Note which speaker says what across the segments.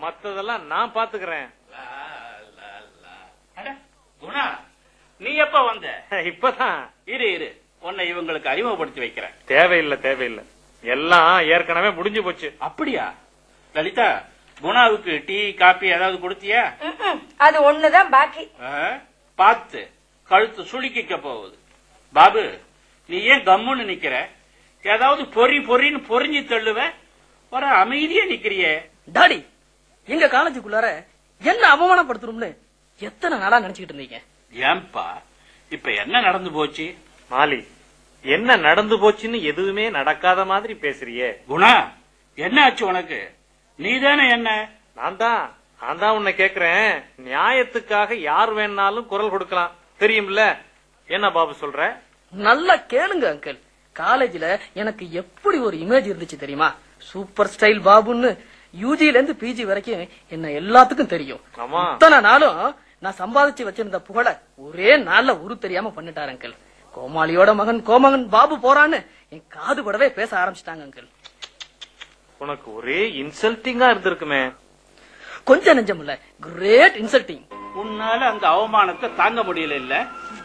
Speaker 1: மத்ததெல்லாம் நான் பாத்துக்கிறேன்
Speaker 2: அட, குணா நீ எப்ப வந்த
Speaker 1: இப்பதான்
Speaker 2: இரு இரு உன்னை இவங்களுக்கு அறிமுகப்படுத்தி வைக்கிறேன்
Speaker 1: தேவையில்லை தேவையில்லை எல்லாம் ஏற்கனவே முடிஞ்சு போச்சு
Speaker 2: அப்படியா லலிதா குணாவுக்கு டீ காபி ஏதாவது கொடுத்தியா
Speaker 3: ம்ம். அது ஒண்ணுதான் பாக்கி
Speaker 2: ஆ? பார்த்து கழுத்து சுளுக்கிக்க போகுது பாபு நீ ஏன் கம்முன்னு நிக்கிற ஏதாவது பொறி பொறின்னு பொறிஞ்சு தள்ளுவ ஒரு அமைதியா நிக்கிறியே
Speaker 4: டாடி எங்க காலேஜுக்குள்ளார என்ன அவமானப்படுத்தணும்னு எத்தனை நாளா நினைச்சுக்கிட்டு இருந்தீங்க
Speaker 2: ஏன்பா இப்ப என்ன நடந்து போச்சு
Speaker 1: மாலி என்ன நடந்து போச்சுன்னு எதுவுமே நடக்காத மாதிரி பேசுறியே
Speaker 2: குணா என்ன ஆச்சு உனக்கு நீதானே என்ன
Speaker 1: நான் தான் நான் தான் உன்னை கேக்குறேன் நியாயத்துக்காக யார் வேணாலும் குரல் கொடுக்கலாம் தெரியும்ல என்ன பாபு சொல்ற
Speaker 4: நல்லா கேளுங்க அங்கிள் காலேஜ்ல எனக்கு எப்படி ஒரு இமேஜ் இருந்துச்சு தெரியுமா சூப்பர் ஸ்டைல் பாபுன்னு யூஜில இருந்து பிஜி வரைக்கும் என்ன எல்லாத்துக்கும் தெரியும்
Speaker 1: ஆமா
Speaker 4: இத்தனை நாளும் நான் சம்பாதிச்சு வச்சிருந்த புகழ ஒரே நாள்ல உரு தெரியாம பண்ணிட்டாரு அங்கிள் கோமாளியோட மகன் கோமகன் பாபு போறான்னு என் காது படவே பேச ஆரம்பிச்சிட்டாங்க அங்கிள்
Speaker 1: உனக்கு ஒரே இன்சல்ட்டிங்கா இருந்திருக்குமே
Speaker 4: கொஞ்சம் நெஞ்சம் இல்ல கிரேட் இன்சல்ட்டிங்
Speaker 2: உன்னால அந்த அவமானத்தை தாங்க முடியல இல்ல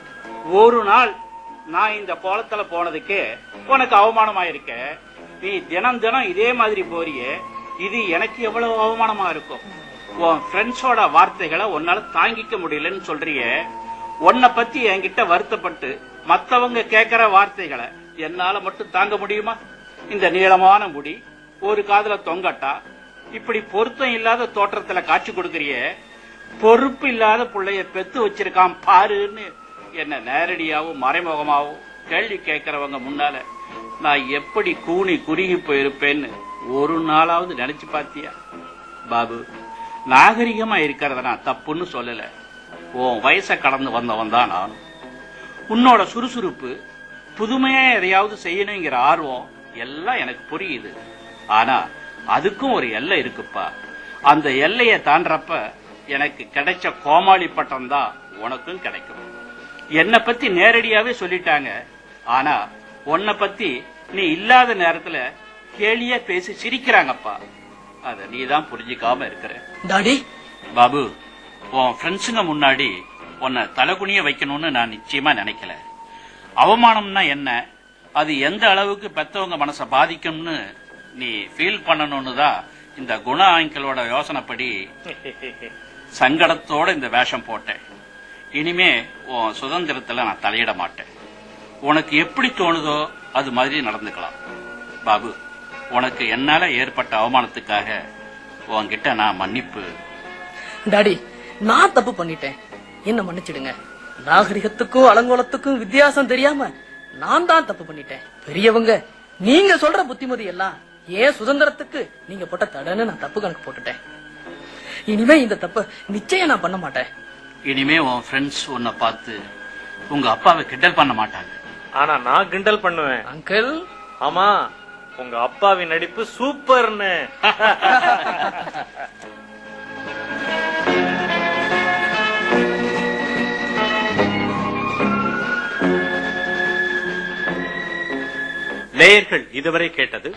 Speaker 2: ஒரு நாள் நான் இந்த கோலத்துல போனதுக்கு உனக்கு அவமானமா இருக்க நீ தினம் தினம் இதே மாதிரி போறியே இது எனக்கு எவ்வளவு அவமானமா இருக்கும் உன் ஃப்ரெண்ட்ஸோட வார்த்தைகளை உன்னால தாங்கிக்க முடியலன்னு சொல்றியே உன்னை பத்தி என்கிட்ட வருத்தப்பட்டு மத்தவங்க கேக்குற வார்த்தைகளை என்னால மட்டும் தாங்க முடியுமா இந்த நீளமான முடி ஒரு காதுல தொங்கட்டா இப்படி பொருத்தம் இல்லாத தோற்றத்துல காட்சி கொடுக்கறியே பொறுப்பு இல்லாத புள்ளைய பெத்து வச்சிருக்கான் பாருன்னு என்ன நேரடியாவும் மறைமுகமாவும் கேள்வி கேட்கறவங்க முன்னால நான் எப்படி கூனி குறுகி போயிருப்பேன்னு ஒரு நாளாவது நினைச்சு பாத்தியா பாபு நாகரிகமா இருக்கிறத நான் தப்புன்னு சொல்லல உன் வயசை கடந்து வந்தவன் தான் நானும் உன்னோட சுறுசுறுப்பு புதுமையா எதையாவது செய்யணுங்கிற ஆர்வம் எல்லாம் எனக்கு புரியுது ஆனா அதுக்கும் ஒரு எல்லை இருக்குப்பா அந்த எல்லையை தாண்டறப்ப எனக்கு கிடைச்ச கோமாளி பட்டம் தான் உனக்கும் கிடைக்கும் என்னை பத்தி நேரடியாவே சொல்லிட்டாங்க ஆனா உன்னை பத்தி நீ இல்லாத நேரத்துல கேலியா பேசி சிரிக்கிறாங்கப்பா அத நீ தான் புரிஞ்சுக்காம இருக்கிற
Speaker 4: டாடி
Speaker 2: பாபு உன் ஃப்ரெண்ட்ஸுங்க முன்னாடி உன்னை தலைகுனிய வைக்கணும்னு நான் நிச்சயமா நினைக்கல அவமானம்னா என்ன அது எந்த அளவுக்கு பெத்தவங்க மனசை பாதிக்கும்னு நீ ஃபீல் பண்ணணும்னு தான் இந்த குண ஆங்கிளோட யோசனைப்படி சங்கடத்தோட இந்த வேஷம் போட்டேன் இனிமே உன் சுதந்திரத்துல நான் தலையிட மாட்டேன் உனக்கு எப்படி தோணுதோ அது மாதிரி நடந்துக்கலாம் பாபு உனக்கு என்னால ஏற்பட்ட அவமானத்துக்காக உன்கிட்ட நான் மன்னிப்பு
Speaker 4: டாடி நான் தப்பு பண்ணிட்டேன் என்ன மன்னிச்சிடுங்க நாகரிகத்துக்கும் அலங்கோலத்துக்கும் வித்தியாசம் தெரியாம நான் தான் தப்பு பண்ணிட்டேன் பெரியவங்க நீங்க சொல்ற புத்திமதி எல்லாம் ஏன் சுதந்திரத்துக்கு நீங்க போட்ட தடன்னு நான் தப்பு கணக்கு போட்டுட்டேன் இனிமே இந்த தப்ப நிச்சயம் நான் பண்ண மாட்டேன்
Speaker 2: இனிமே உன் ஃப்ரெண்ட்ஸ் உன்னை பார்த்து உங்க அப்பாவை கிண்டல் பண்ண மாட்டாங்க
Speaker 1: ஆனா நான் கிண்டல் பண்ணுவேன்
Speaker 4: அங்கிள்
Speaker 1: ஆமா உங்க அப்பாவின் நடிப்பு சூப்பர்னு
Speaker 5: நேயர்கள் இதுவரை கேட்டது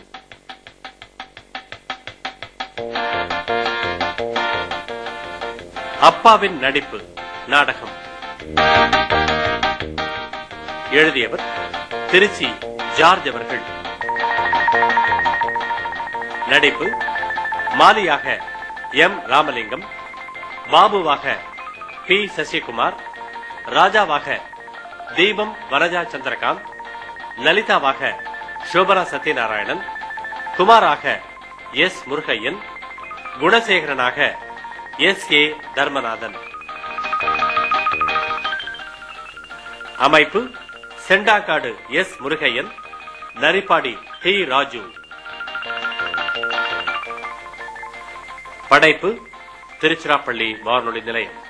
Speaker 5: அப்பாவின் நடிப்பு நாடகம் எழுதியவர் திருச்சி ஜார்ஜ் அவர்கள் நடிப்பு மாலியாக எம் ராமலிங்கம் பாபுவாக பி சசிகுமார் ராஜாவாக தீபம் வரஜா சந்திரகாந்த் லலிதாவாக சோபனா சத்யநாராயணன் குமாராக எஸ் முருகையன் குணசேகரனாக எஸ் கே தர்மநாதன் அமைப்பு செண்டாக்காடு எஸ் முருகையன் நரிப்பாடி டி ராஜு படைப்பு திருச்சிராப்பள்ளி வானொலி நிலையம்